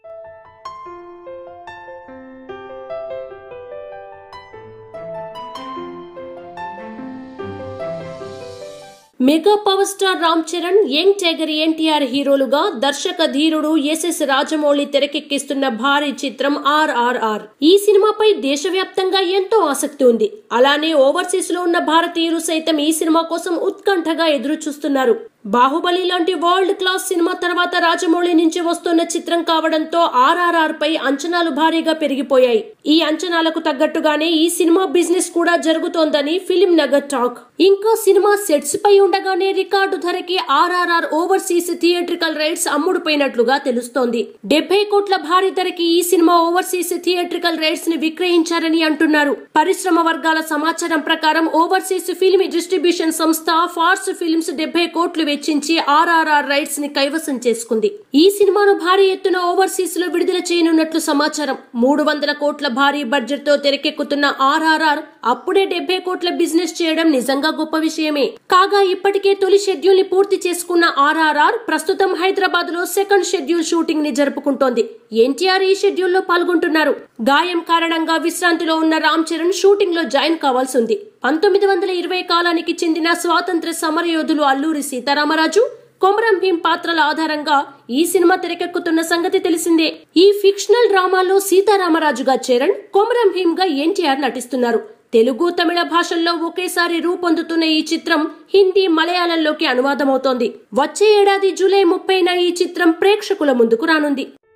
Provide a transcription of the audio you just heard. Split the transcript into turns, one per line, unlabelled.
mega power star Ram Charan young tiger NTR హీరోలుగా దర్శక ధీరుడు ఎస్ఎస్ రాజమౌళి తెరకెక్కిస్తున్న భారీ చిత్రం ఆర్ఆర్ఆర్ ఈ సినిమాపై దేశవ్యాప్తంగా ఎంతో ఆసక్తి ఉంది అలానే ఓవర్సీస్ లో ఉన్న భారతీయులు సైతం ఈ సినిమా కోసం ఉత్కంఠగా ఎదురు చూస్తున్నారు బాహుబలి లాంటి వరల్డ్ క్లాస్ సినిమా తర్వాత రాజమౌళి నుంచి వస్తున్న చిత్రం కావడంతో ఆర్ఆర్ఆర్ పై అంచనాలు భారీగా పెరిగిపోయాయి ఈ అంచనాలకు తగ్గట్టుగానే ఈ సినిమా బిజినెస్ కూడా జరుగుతోందని ఫిలిం నగర్ టాక్ ఇంకా సినిమా సెట్స్ పై ఉండగానే రికార్డు ధరకి ఆర్ఆర్ఆర్ ఓవర్సీస్ థియేట్రికల్ రైట్స్ అమ్ముడుపోయినట్లుగా తెలుస్తోంది డెబ్బై కోట్ల భారీ ధరకి ఈ సినిమా ఓవర్సీస్ థియేట్రికల్ రైట్స్ ని విక్రయించారని అంటున్నారు పరిశ్రమ వర్గాల సమాచారం ప్రకారం ఓవర్సీస్ ఫిల్మ్ డిస్ట్రిబ్యూషన్ సంస్థ ఫార్స్ ఫిల్మ్స్ డెబ్బై కోట్లు వెచ్చించి ఆర్ఆర్ఆర్ రైట్స్ ని కైవసం చేసుకుంది ఈ సినిమాను భారీ ఎత్తున ఓవర్సీస్ లో విడుదల చేయనున్నట్లు సమాచారం మూడు వందల కోట్ల భారీ బడ్జెట్ తో తెరకెక్కుతున్న ఆర్ఆర్ఆర్ అప్పుడే డెబ్బై కోట్ల బిజినెస్ చేయడం నిజంగా గొప్ప విషయమే కాగా ఇప్పటికే తొలి షెడ్యూల్ ని పూర్తి చేసుకున్న ఆర్ఆర్ఆర్ ప్రస్తుతం హైదరాబాద్ లో సెకండ్ షెడ్యూల్ షూటింగ్ ని జరుపుకుంటోంది ఎన్టీఆర్ ఈ షెడ్యూల్ లో పాల్గొంటున్నారు గాయం కారణంగా విశ్రాంతిలో ఉన్న రామ్ చరణ్ షూటింగ్ లో జాయిన్ కావాల్సి ఉంది పంతొమ్మిది వందల ఇరవై కాలానికి చెందిన స్వాతంత్ర సమరయోధులు అల్లూరి సీతారామరాజు కొమరం భీం పాత్రల ఆధారంగా ఈ సినిమా తెరకెక్కుతున్న సంగతి తెలిసిందే ఈ ఫిక్షనల్ డ్రామాలో సీతారామరాజుగా చరణ్ కొమరం భీం గా ఎన్టీఆర్ నటిస్తున్నారు తెలుగు తమిళ భాషల్లో ఒకేసారి రూపొందుతున్న ఈ చిత్రం హిందీ మలయాళంలోకి అనువాదమవుతోంది వచ్చే ఏడాది జూలై ముప్పైన ఈ చిత్రం ప్రేక్షకుల ముందుకు రానుంది